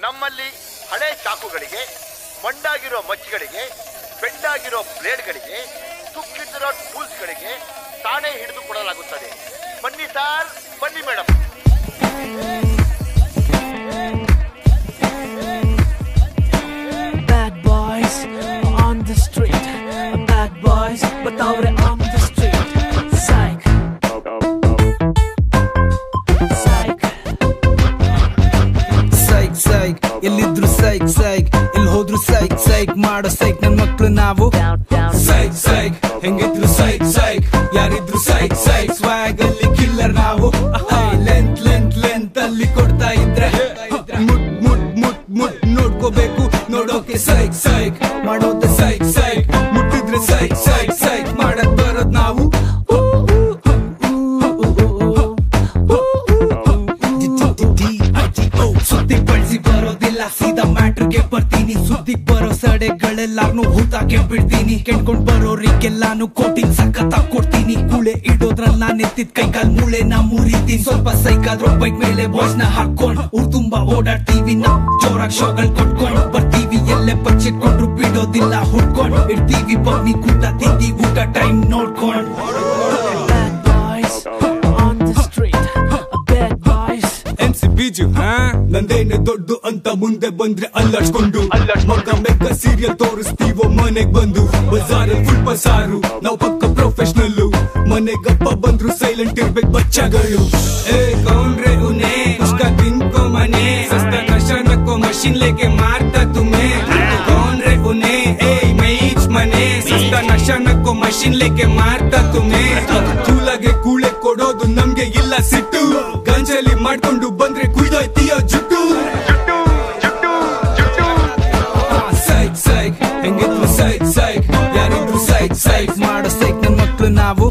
ನಮ್ಮಲ್ಲಿ ಹಳೆ ಚಾಕುಗಳಿಗೆ ಮಂಡಾಗಿರೋ ಮಚ್ಚಿಗಳಿಗೆ ಬೆಂಡಾಗಿರೋ ಬ್ಲೇಡ್ಗಳಿಗೆ ತುಕ್ಕಿದ್ದಿರೋ ಟೂಲ್ಸ್ಗಳಿಗೆ ತಾನೇ ಹಿಡಿದು ಕೊಡಲಾಗುತ್ತದೆ ಬನ್ನಿ ಸಾರ್ ಬನ್ನಿ madam Bad boys on the street. Bad boys, but ಅವ್ರೆ on the street. Psych. Psych. Psych psych ಎಲ್ಲಿದ್ರು ಸೈಕ್ ಸೈಕ್ ಎಲ್ಲಿ ಹೋದ್ರು ಸೈಕ್ ಸೈಕ್ ಮಾಡೋ ಸೈಕ್ ನನ್ ಮಕ್ಳು ನಾವು ಸೈಕ್ ಸೈಕ್ ಹೆಂಗಿದ್ರು ಸೈಕ್ ಸೈಕ್ ಯಾರಿದ್ರು ಸೈಕ್ ಸೈಕ್ ಸ್ವಾಗ್ ಅಲ್ಲಿ ಕಿಲ್ಲರ್ ನಾವು ಲೆಂತ್ ಲೆಂತ್ ಲೆಂತ್ ಅಲ್ಲಿ ಕೊಡ್ತಾ ಇದ್ರೆ ಮುಟ್ ಮುಟ್ ಮುಟ್ ಮುಟ್ ನೋಡ್ಕೋಬೇಕು ನೋಡೋಕೆ ಸೈಕ್ ಸೈಕ್ ಮಾಡೋದೆ ಸೈಕ್ ಸೈಕ್ ಮುಟ್ಟಿದ್ರೆ ಸೈಕ್ ಸೈಕ್ ಸೈಕ್ ಮಾಡಕ್ ಬರೋದ್ ನಾವು ಸುದ್ದಿ ಬಳಸಿ ಬರೋದಿಲ್ಲ ಸೀದಾ ಮ್ಯಾಟ್ರಿಗೆ ಬರ್ತೀನಿ ಸುದ್ದಿ ಬರೋ ಸಡೆಗಳೆಲ್ಲಾರ್ನು ಹೂತಾಕೆ ಬಿಡ್ತೀನಿ ಕೆಣ್ಕೊಂಡ್ ಬರೋರಿಗೆಲ್ಲಾನು ಕೋಟಿಂಗ್ ಸಖತ್ ಕೊಡ್ತೀನಿ ಕೂಳೆ ಇಡೋದ್ರಲ್ಲಿ ನಾನ್ ಎತ್ತಿದ್ ಕೈಕಾಲ್ ಮೂಳೆ ನಾ ಮುರಿತೀನಿ ಸ್ವಲ್ಪ ಸೈಕಾದ್ರೂ ಬೈಕ್ ಮೇಲೆ ಬಾಯ್ಸ್ ನ ಹಾಕೊಂಡ್ ಊರ್ ತುಂಬಾ ಓಡಾಡ್ತೀವಿ ನಾ ಜೋರಾಗ್ ಶೋಗಳ್ ಕೊಟ್ಕೊಂಡ್ ಬರ್ತೀವಿ ಎಲ್ಲೇ ಬಚ್ಚಿಟ್ಕೊಂಡ್ರು ಬಿಡೋದಿಲ್ಲ ಹುಡ್ಕೊಂಡ್ ಇಡ್ತೀವಿ ಬಗ್ನಿ ಕೂಟ ತಿಂದಿ ಊಟ ಟೈಮ್ ನೋಡ್ಕೊಂಡ್ Bad boys on the street. Bad boys. M C Bijju ನಂದೇನೆ ದೊಡ್ಡು ಅಂತ ಮುಂದೆ ಬಂದ್ರೆ ಅಲ್ಲಾಡ್ಸ್ಕೊಂಡು ಮಗ ಮೆಕ್ಕ ಸೀರಿಯಲ್ ತೋರಿಸ್ತೀವೋ ಮನೆಗ್ ಬಂದು ಬಜಾರಲ್ಲಿ ಫುಲ್ ಬಸಾರು ನಾವು ಪಕ್ಕ ಪ್ರೊಫೆಷನಲ್ಲು ಮನೆಗಪ್ಪ ಬಂದ್ರು ಸೈಲೆಂಟ್ ಇರ್ಬೇಕು ಬಚ್ಚಗಳು ಏ ಕೌನ್ರೆ ಉನೆ ಉಸ್ಕ ತಿನ್ಕೋ ಮನೆ ಸಸ್ತ ನಶಾ ನಕ್ಕೋ ಮಷಿನ್ ಲೇಕೆ ಮಾರ್ತಾ ತುಮೆ कौन रे उन्हें ए मैच ಮನೆ ಸಸ್ತ ನಶಾ ನಕ್ಕೋ ಮಷಿನ್ ಲೇಕೆ ಮಾರ್ತಾ ತುಮೆ ಕೂಲಾಗೆ ಕೂಳೆ ಕೊಡೋದು ನಮ್ಗೆ ಇಲ್ಲ ಸಿಟ್ಟು ಗಂಜಲಿ ಮಾಡ್ಕೊಂಡು ಬಂದ್ರೆ ಕುಯ್ದೋಯ್ತೀಯೋ ಜುಟ್ಟು ಸೈಕ್ ಸೈಕ್ ಹೆಂಗಿದ್ರು ಸೈಕ್ ಸೈಕ್ ಯಾರಿದ್ರು ಸೈಕ್ ಸೈಕ್ ಮಾಡೋ ಸೈಕ್ ನನ್ ಮಕ್ಳು ನಾವು